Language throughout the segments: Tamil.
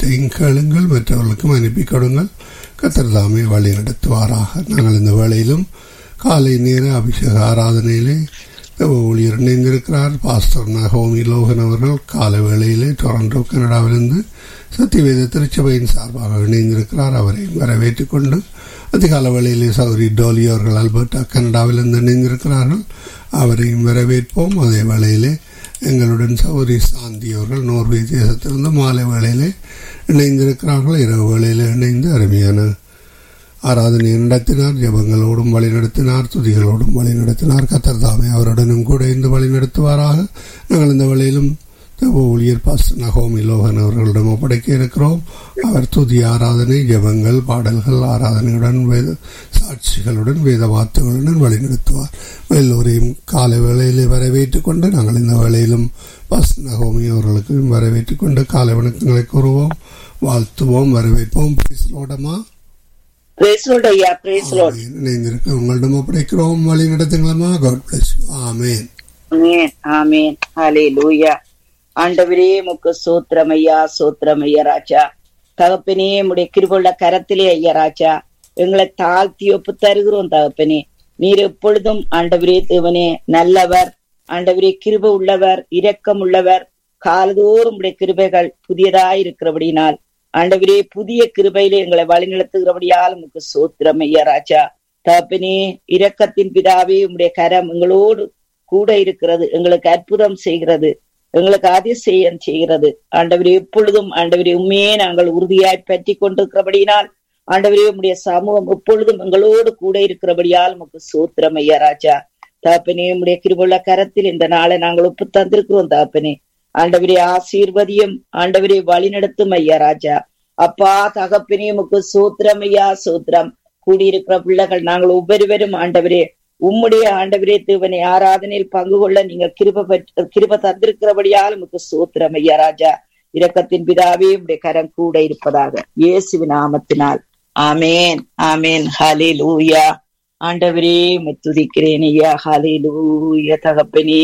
எல்லாவற்றையும் கேளுங்கள் மற்றவர்களுக்கும் அனுப்பி கொடுங்கள் கத்தர் தாமே வழி நடத்துவாராக நாங்கள் இந்த வேளையிலும் காலை நேர அபிஷேக ஆராதனையிலே தேவ ஊழியர் இணைந்திருக்கிறார் பாஸ்டர் நகோமி லோகன் அவர்கள் காலை வேளையிலே டொரண்டோ கனடாவிலிருந்து சத்தியவேத திருச்சபையின் சார்பாக இணைந்திருக்கிறார் அவரை வரவேற்றுக் கொண்டு அதிகால வேளையிலே சௌரி டோலி அவர்கள் அல்பர்டா கனடாவிலிருந்து இணைந்திருக்கிறார்கள் அவரையும் வரவேற்போம் அதே வேளையிலே எங்களுடன் சௌரி சாந்தி அவர்கள் நோர்வே தேசத்திலிருந்து மாலை வேளையிலே இணைந்திருக்கிறார்கள் இரவு வேளையிலே இணைந்து அருமையான ஆராதனை நடத்தினார் ஜபங்களோடும் வழி நடத்தினார் துதிகளோடும் வழி நடத்தினார் கத்தர் தாமே அவருடனும் கூட இருந்து வழி நடத்துவாராக நாங்கள் இந்த வேளையிலும் தேவ ஊழியர் பாஸ் நகோமி லோகன் அவர்களிடம் ஒப்படைக்க இருக்கிறோம் அவர் துதி ஆராதனை ஜபங்கள் பாடல்கள் ஆராதனையுடன் வேத சாட்சிகளுடன் வேத வார்த்தைகளுடன் வழிநடத்துவார் எல்லோரையும் காலை வேளையிலே வரவேற்றுக் கொண்டு நாங்கள் இந்த வேளையிலும் பாஸ் நகோமி அவர்களுக்கு வரவேற்றுக் கொண்டு காலை வணக்கங்களை கூறுவோம் வாழ்த்துவோம் வரவேற்போம் பேசலோடமா பிரேஸ் லார்ட் ஐயா பிரேஸ் லார்ட் இணைந்திருக்க உங்களிடம் ஒப்படைக்கிறோம் வழி நடத்துங்களா காட் பிளஸ் ஆமேன் ஆமென் ஆமென் ஹalleluya ஆண்டவரே முக்கு சோத்திரம் ஐயா சோத்திரம் ஐயா ராஜா தகப்பனே உடைய கிருபுள்ள கரத்திலே ஐயா ராஜா எங்களை தாழ்த்தி ஒப்பு தருகிறோம் தகப்பனே நீர் எப்பொழுதும் ஆண்டவரே தேவனே நல்லவர் ஆண்டவரே கிருப உள்ளவர் இரக்கம் உள்ளவர் காலதோறும் உடைய கிருபைகள் புதியதாய் இருக்கிறபடினால் ஆண்டவரே புதிய கிருபையிலே எங்களை வழிநடத்துகிறபடியால் உமக்கு சோத்திரம் ஐயா ராஜா தகப்பனே இரக்கத்தின் பிதாவே உம்முடைய கரம் எங்களோடு கூட இருக்கிறது எங்களுக்கு அற்புதம் செய்கிறது எங்களுக்கு அதிசயம் செய்கிறது ஆண்டவரே எப்பொழுதும் ஆண்டவரே உண்மையே நாங்கள் உறுதியாய் பற்றி கொண்டிருக்கிறபடியினால் ஆண்டவரே உம்முடைய சமூகம் எப்பொழுதும் எங்களோடு கூட இருக்கிறபடியால் உமக்கு சோத்திரம் ஐயா ராஜா தகப்பனே உம்முடைய கிருபுள்ள கரத்தில் இந்த நாளை நாங்கள் ஒப்பு தந்திருக்கிறோம் தகப்பனே ஆண்டவரே ஆசீர்வதியும் ஆண்டவரே வழி நடத்தும் ஐயா ராஜா அப்பா தகப்பனே உமக்கு சூத்திரம் ஐயா சூத்திரம் கூடியிருக்கிற பிள்ளைகள் நாங்கள் ஒவ்வொருவரும் ஆண்டவரே உம்முடைய ஆண்டவரே தேவனை ஆராதனையில் பங்கு கொள்ள நீங்கள் கிருப பெற்ற கிருப தந்திருக்கிறபடியால் உமக்கு சூத்திரம் ஐயா ராஜா இரக்கத்தின் பிதாவே உடைய கரம் கூட இருப்பதாக இயேசுவின் நாமத்தினால் ஆமேன் ஆமேன் ஹலே லூயா ஆண்டவரே துதிக்கிறேன் ஐயா ஹலே லூயா தகப்பனே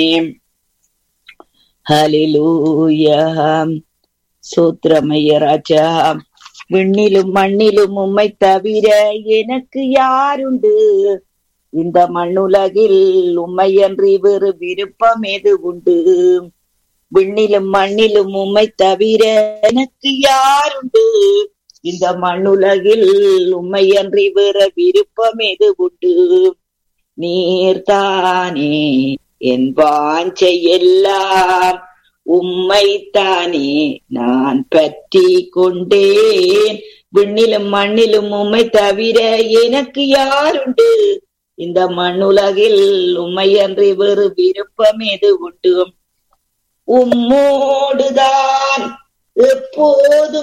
ஹலிலூயா சூத்திரமைய ராஜா விண்ணிலும் மண்ணிலும் உம்மை தவிர எனக்கு யாருண்டு இந்த மண்ணுலகில் உம்மையன்றி வேறு விருப்பம் எது உண்டு விண்ணிலும் மண்ணிலும் உம்மை தவிர எனக்கு யாருண்டு இந்த மண்ணுலகில் உம்மையன்றி வேறு விருப்பம் எது உண்டு நீர்தானே என் வாஞ்சை எல்லாம் உம்மைத்தானே நான் பற்றி கொண்டேன் விண்ணிலும் மண்ணிலும் உம்மை தவிர எனக்கு யாருண்டு இந்த மண்ணுலகில் உம்மையன்றி வேறு விருப்பம் எது உண்டு உம்மோடுதான் எப்போதும்